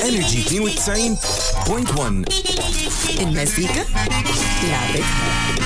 انرجي 92.1 المزيكا لعبتها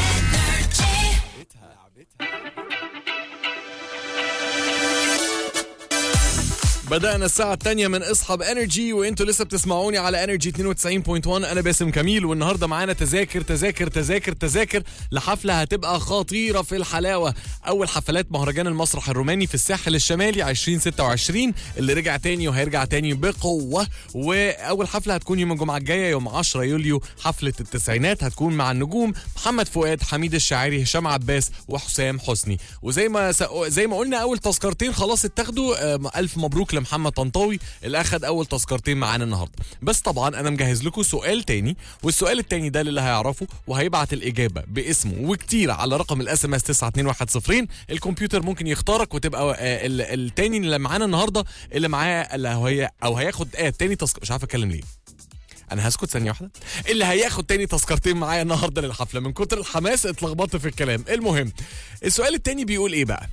بدأنا الساعة الثانية من اصحاب انرجي وانتوا لسه بتسمعوني على انرجي 92.1 انا باسم كميل والنهارده معانا تذاكر تذاكر تذاكر تذاكر لحفلة هتبقى خطيرة في الحلاوة اول حفلات مهرجان المسرح الروماني في الساحل الشمالي 2026 اللي رجع تاني وهيرجع تاني بقوة واول حفلة هتكون يوم الجمعة الجاية يوم 10 يوليو حفلة التسعينات هتكون مع النجوم محمد فؤاد حميد الشاعري هشام عباس وحسام حسني وزي ما زي ما قلنا اول تذكرتين خلاص اتاخدوا آه، الف مبروك لمحمد طنطاوي اللي اخد اول تذكرتين معانا النهارده بس طبعا انا مجهز لكم سؤال تاني والسؤال التاني ده اللي هيعرفه وهيبعت الاجابه باسمه وكتير على رقم الاس ام اس 92110 الكمبيوتر ممكن يختارك وتبقى آه، ال- التاني اللي معانا النهارده اللي معاه اللي هي او هياخد اه تاني تذكر مش عارف اتكلم ليه انا هسكت ثانيه واحده اللي هياخد تاني تذكرتين معايا النهارده للحفله من كتر الحماس اتلخبطت في الكلام المهم السؤال التاني بيقول ايه بقى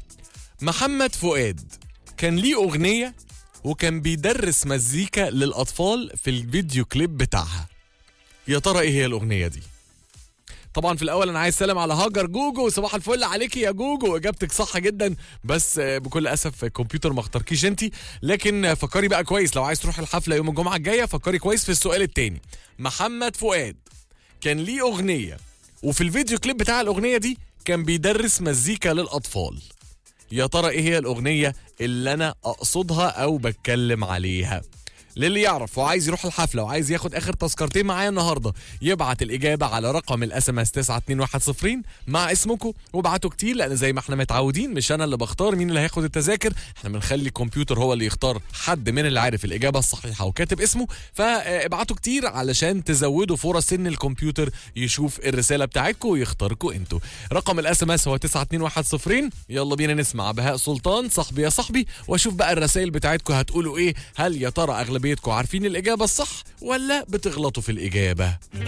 محمد فؤاد كان ليه اغنيه وكان بيدرس مزيكا للاطفال في الفيديو كليب بتاعها يا ترى ايه هي الاغنيه دي طبعا في الاول انا عايز سلام على هاجر جوجو صباح الفل عليكي يا جوجو اجابتك صح جدا بس آه، بكل اسف الكمبيوتر ما اختاركيش انت لكن آه، فكري بقى كويس لو عايز تروح الحفله يوم الجمعه الجايه فكري كويس في السؤال التاني محمد فؤاد كان ليه اغنيه وفي الفيديو كليب بتاع الاغنيه دي كان بيدرس مزيكا للاطفال يا ترى ايه هي الاغنيه اللي انا اقصدها او بتكلم عليها للي يعرف وعايز يروح الحفله وعايز ياخد اخر تذكرتين معايا النهارده يبعت الاجابه على رقم الاس ام اس 92110 مع اسمكم وابعتوا كتير لان زي ما احنا متعودين مش انا اللي بختار مين اللي هياخد التذاكر احنا بنخلي الكمبيوتر هو اللي يختار حد من اللي عارف الاجابه الصحيحه وكاتب اسمه فابعتوا كتير علشان تزودوا فرص ان الكمبيوتر يشوف الرساله بتاعتكم ويختاركم انتوا رقم الاس ام اس هو 92110 يلا بينا نسمع بهاء سلطان صاحبي يا صاحبي واشوف بقى الرسائل بتاعتكم هتقولوا ايه هل يا ترى اغلبيتكم عارفين الاجابه الصح ولا بتغلطوا في الاجابه